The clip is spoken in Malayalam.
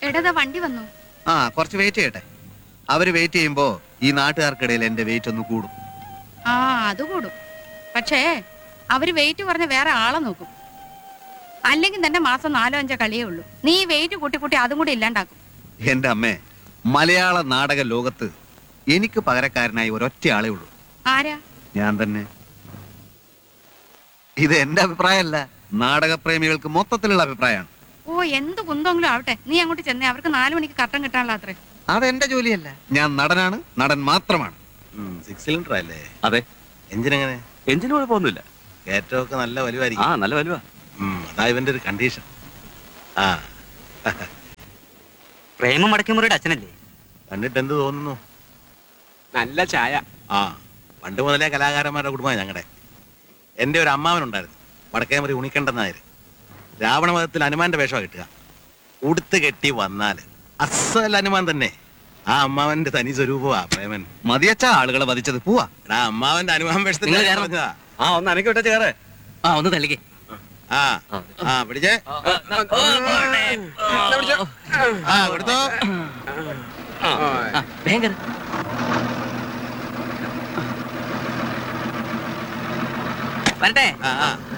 എടതാ വണ്ടി വന്നു ആ കുറച്ച് വെയിറ്റ് ചെയ്യട്ടെ അവര് വെയിറ്റ് ചെയ്യുമ്പോ ഈ നാട്ടുകാർക്കിടയിൽ എന്റെ വെയിറ്റ് ഒന്ന് കൂടും ആ അത് കൂടും പക്ഷേ അവര് വെയിറ്റ് പറഞ്ഞ വേറെ ആളെ നോക്കും അല്ലെങ്കിൽ തന്നെ മാസം നാലോ അഞ്ചോ കളിയേ ഉള്ളൂ നീ വെയിറ്റ് കൂട്ടി കൂട്ടി അതും കൂടി ഇല്ലാണ്ടാക്കും എന്റെ അമ്മേ മലയാള നാടക ലോകത്ത് എനിക്ക് പകരക്കാരനായി ഒരൊറ്റ ആളേ ഉള്ളൂ ആരാ ഞാൻ തന്നെ ഇത് എന്റെ അഭിപ്രായമല്ല നാടകപ്രേമികൾക്ക് മൊത്തത്തിലുള്ള അഭിപ്രായമാണ് ഓ എന്ത് കുന്തെങ്കിലും ആവട്ടെ നീ അങ്ങോട്ട് ചെന്നേ അവർക്ക് നാലു മണിക്ക് കട്ടൻ കിട്ടാനുള്ള അത്രേ അതെന്റെ ജോലിയല്ല ഞാൻ നടനാണ് നടൻ മാത്രമാണ് സിക്സ് സിലിണ്ടർ അല്ലേ അതെ എഞ്ചിൻ എങ്ങനെ എഞ്ചിന് കുഴപ്പമൊന്നുമില്ല കയറ്റമൊക്കെ നല്ല ആ വലുവായിരിക്കും നല്ല വലുവാ ഉം, അതാ ഇവന്റെ ഒരു കണ്ടീഷൻ ആ പ്രേമ മടക്കമുറിയുടെ അച്ഛനല്ലേ കണ്ടിട്ട് എന്ത് തോന്നുന്നു നല്ല ചായ ആ പണ്ട് മുതലേ കലാകാരന്മാരുടെ കുടുംബമാണ് ഞങ്ങളുടെ എൻ്റെ ഒരു അമ്മാവനുണ്ടായിരുന്നു വടക്കേമറി ഉണിക്കണ്ടെന്നായര് രാവണമതത്തിൽ ഹനുമാന്റെ വേഷമാണ് കിട്ടുക ഉടുത്ത് കെട്ടി വന്നാൽ അസൽ ഹനുമാൻ തന്നെ ആ അമ്മാവന്റെ തനി സ്വരൂപമാ പ്രേമൻ മതിയച്ച ആളുകളെ വധിച്ചത് പോവാ എടാ അമ്മാവന്റെ ഹനുമാൻ വേഷത്തിൽ നിങ്ങൾ ഞാൻ കയറണം. പറഞ്ഞതാ. ആ ഒന്ന് അനക്കി വിട്ടേ കയറേ ആ ഒന്ന് തള്ളിക്കേ ആ ആ പിടിച്ചേ ആ കൊടുത്തോ ഭയങ്കര വരട്ടെ ആ ആ